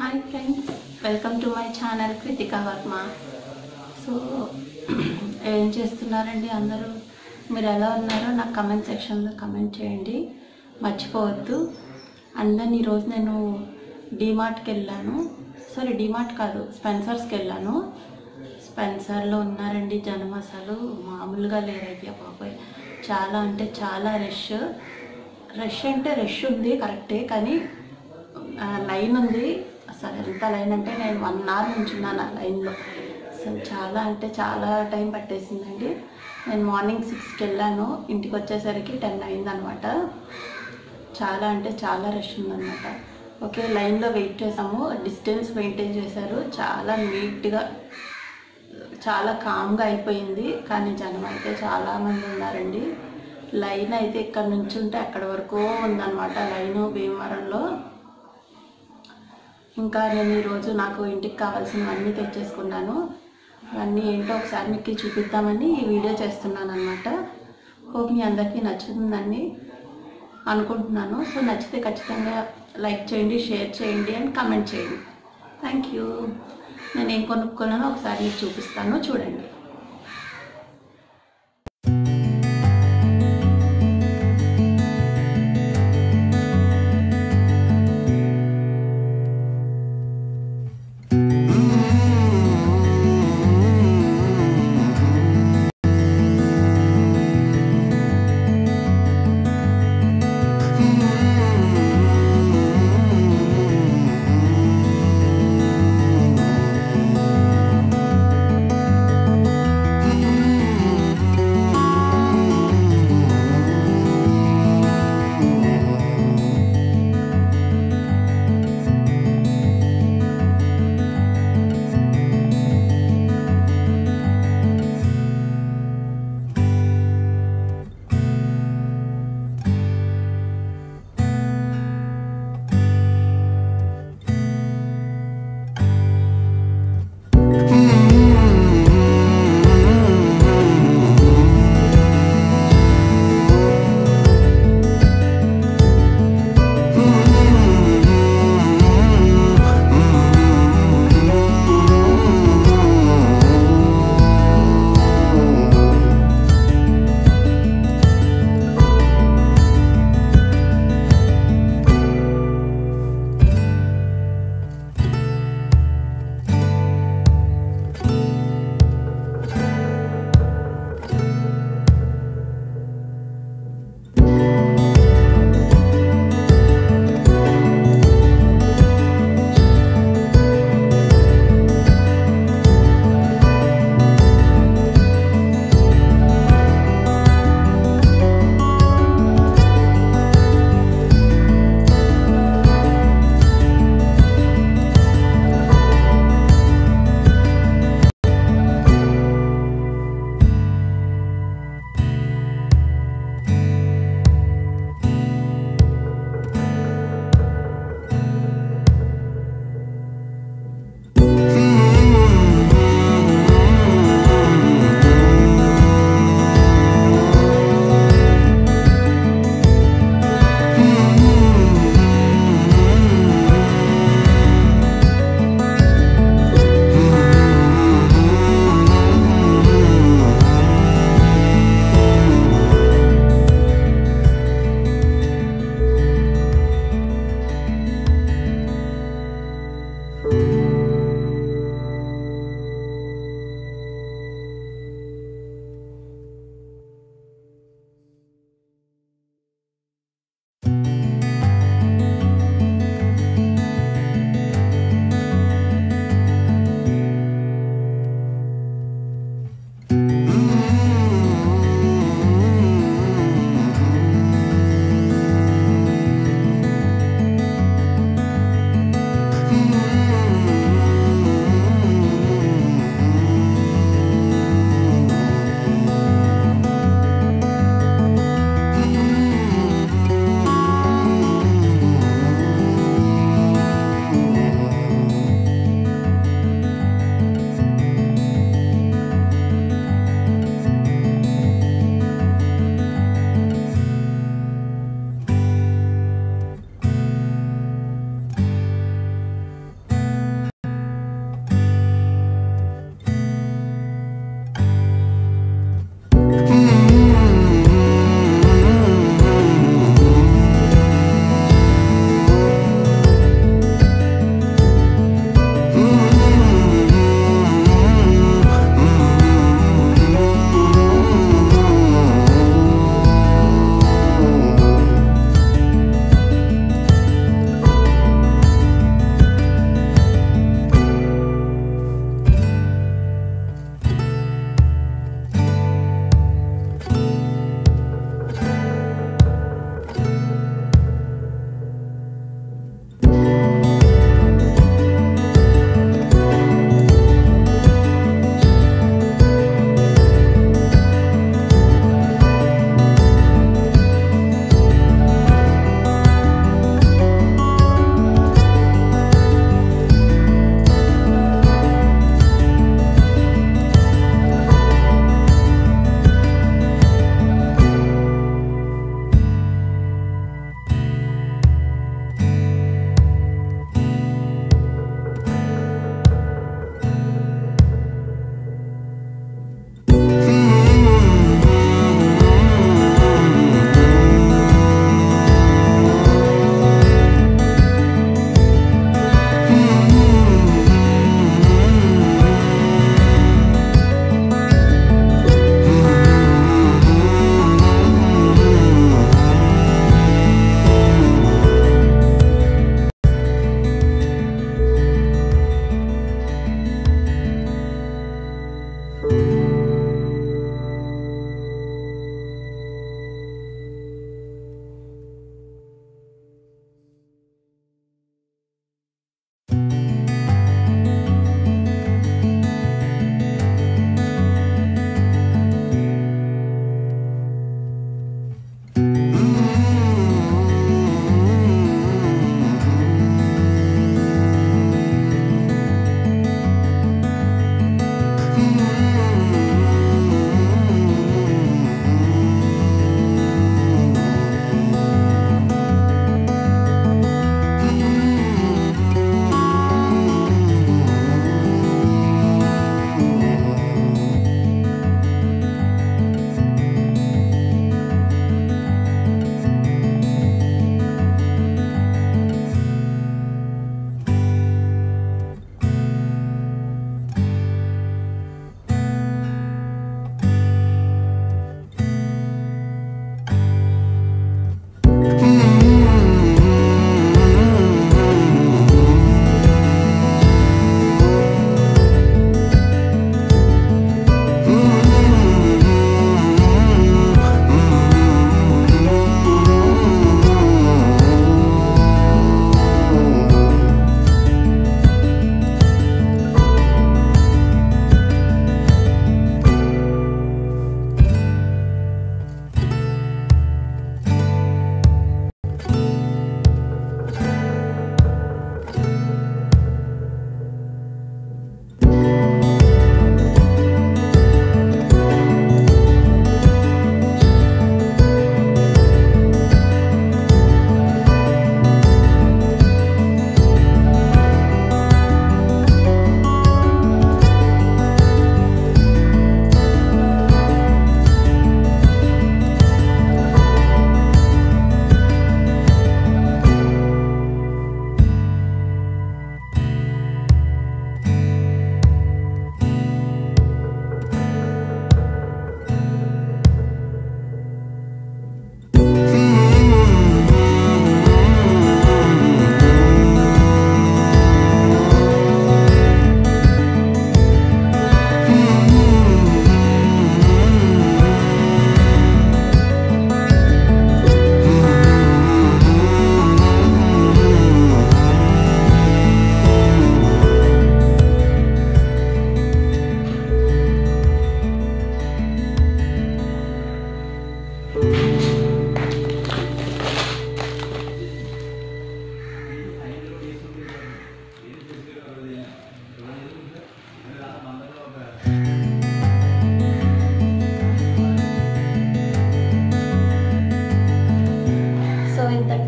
Hi friends welcome to my channel Kritika Varma so ఏం చేస్తున్నారండి అందరూ మీరు ఎలా ఉన్నారో నాకు కమెంట్ సెక్షన్లో కమెంట్ చేయండి మర్చిపోవద్దు అందరిని ఈరోజు నేను డీమార్ట్కి వెళ్ళాను సారీ డీమార్ట్ కాదు స్పెన్సర్స్కి వెళ్ళాను స్పెన్సర్లో ఉన్నారండి జనం అసలు మామూలుగా లేరయ్యా బాబాయ్ చాలా అంటే చాలా రష్ రష్ అంటే రష్ ఉంది కరెక్టే కానీ ఆ, లైన్ ఉంది అసలు ఎంత లైన్ అంటే నేను వన్ అవర్ నుంచున్నాను ఆ లైన్లో అసలు చాలా అంటే చాలా టైం పట్టేసిందండి నేను మార్నింగ్ సిక్స్కి వెళ్ళాను ఇంటికి వచ్చేసరికి టెన్ అయిందనమాట చాలా అంటే చాలా రష్ ఉందన్నమాట ఓకే లైన్లో వెయిట్ చేసాము డిస్టెన్స్ మెయింటైన్ చేశారు చాలా నీట్గా చాలా కామ్గా అయిపోయింది కానీ జనం అయితే చాలామంది ఉన్నారండి లైన్ అయితే ఇక్కడ నుంచి ఉంటే అక్కడ వరకు ఉందన్నమాట లైను భీమవరంలో ఇంకా నేను ఈరోజు నాకు ఇంటికి కావాల్సినవన్నీ తెచ్చేసుకున్నాను అవన్నీ ఏంటో ఒకసారి మీకు చూపిద్దామని ఈ వీడియో చేస్తున్నాను అనమాట హోప్ మీ అందరికీ నచ్చుతుందని అనుకుంటున్నాను సో నచ్చితే ఖచ్చితంగా లైక్ చేయండి షేర్ చేయండి అండ్ కమెంట్ చేయండి థ్యాంక్ యూ నేను ఏం కొనుక్కున్నానో ఒకసారి మీకు చూపిస్తాను చూడండి Thank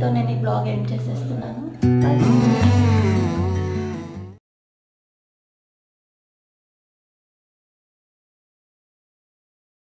ఇంతటితో నేను ఈ బ్లాగ్ ఎండ్ చేసేస్తున్నాను Bye.